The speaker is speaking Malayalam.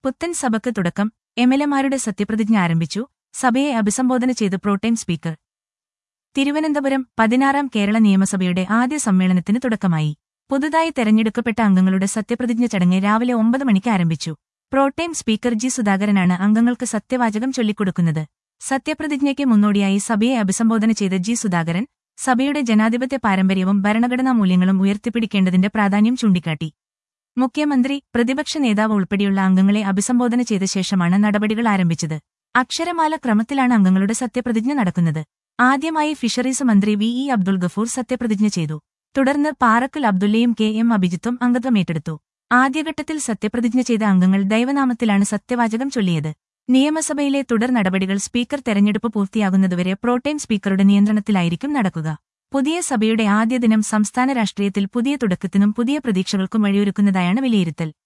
പുത്തൻ സഭയ്ക്ക് തുടക്കം എംഎൽഎമാരുടെ സത്യപ്രതിജ്ഞ ആരംഭിച്ചു സഭയെ അഭിസംബോധന ചെയ്ത് പ്രോട്ടൈം സ്പീക്കർ തിരുവനന്തപുരം പതിനാറാം കേരള നിയമസഭയുടെ ആദ്യ സമ്മേളനത്തിന് തുടക്കമായി പുതുതായി തെരഞ്ഞെടുക്കപ്പെട്ട അംഗങ്ങളുടെ സത്യപ്രതിജ്ഞ ചടങ്ങ് രാവിലെ ഒമ്പത് മണിക്ക് ആരംഭിച്ചു പ്രോട്ടൈം സ്പീക്കർ ജി സുധാകരനാണ് അംഗങ്ങൾക്ക് സത്യവാചകം ചൊല്ലിക്കൊടുക്കുന്നത് സത്യപ്രതിജ്ഞയ്ക്ക് മുന്നോടിയായി സഭയെ അഭിസംബോധന ചെയ്ത ജി സുധാകരൻ സഭയുടെ ജനാധിപത്യ പാരമ്പര്യവും ഭരണഘടനാ മൂല്യങ്ങളും ഉയർത്തിപ്പിടിക്കേണ്ടതിന്റെ പ്രാധാന്യം ചൂണ്ടിക്കാട്ടി മുഖ്യമന്ത്രി പ്രതിപക്ഷ നേതാവ് ഉൾപ്പെടെയുള്ള അംഗങ്ങളെ അഭിസംബോധന ചെയ്ത ശേഷമാണ് നടപടികൾ ആരംഭിച്ചത് അക്ഷരമാല ക്രമത്തിലാണ് അംഗങ്ങളുടെ സത്യപ്രതിജ്ഞ നടക്കുന്നത് ആദ്യമായി ഫിഷറീസ് മന്ത്രി വി ഇ അബ്ദുൾ ഗഫൂർ സത്യപ്രതിജ്ഞ ചെയ്തു തുടർന്ന് പാറക്കൽ അബ്ദുള്ളയും കെ എം അഭിജിത്തും അംഗത്വമേറ്റെടുത്തു ആദ്യഘട്ടത്തിൽ സത്യപ്രതിജ്ഞ ചെയ്ത അംഗങ്ങൾ ദൈവനാമത്തിലാണ് സത്യവാചകം ചൊല്ലിയത് നിയമസഭയിലെ തുടർ നടപടികൾ സ്പീക്കർ തെരഞ്ഞെടുപ്പ് പൂർത്തിയാകുന്നതുവരെ പ്രോട്ടൈം സ്പീക്കറുടെ നിയന്ത്രണത്തിലായിരിക്കും നടക്കുക പുതിയ സഭയുടെ ആദ്യ ദിനം സംസ്ഥാന രാഷ്ട്രീയത്തിൽ പുതിയ തുടക്കത്തിനും പുതിയ പ്രതീക്ഷകൾക്കും വഴിയൊരുക്കുന്നതായാണ് വിലയിരുത്തൽ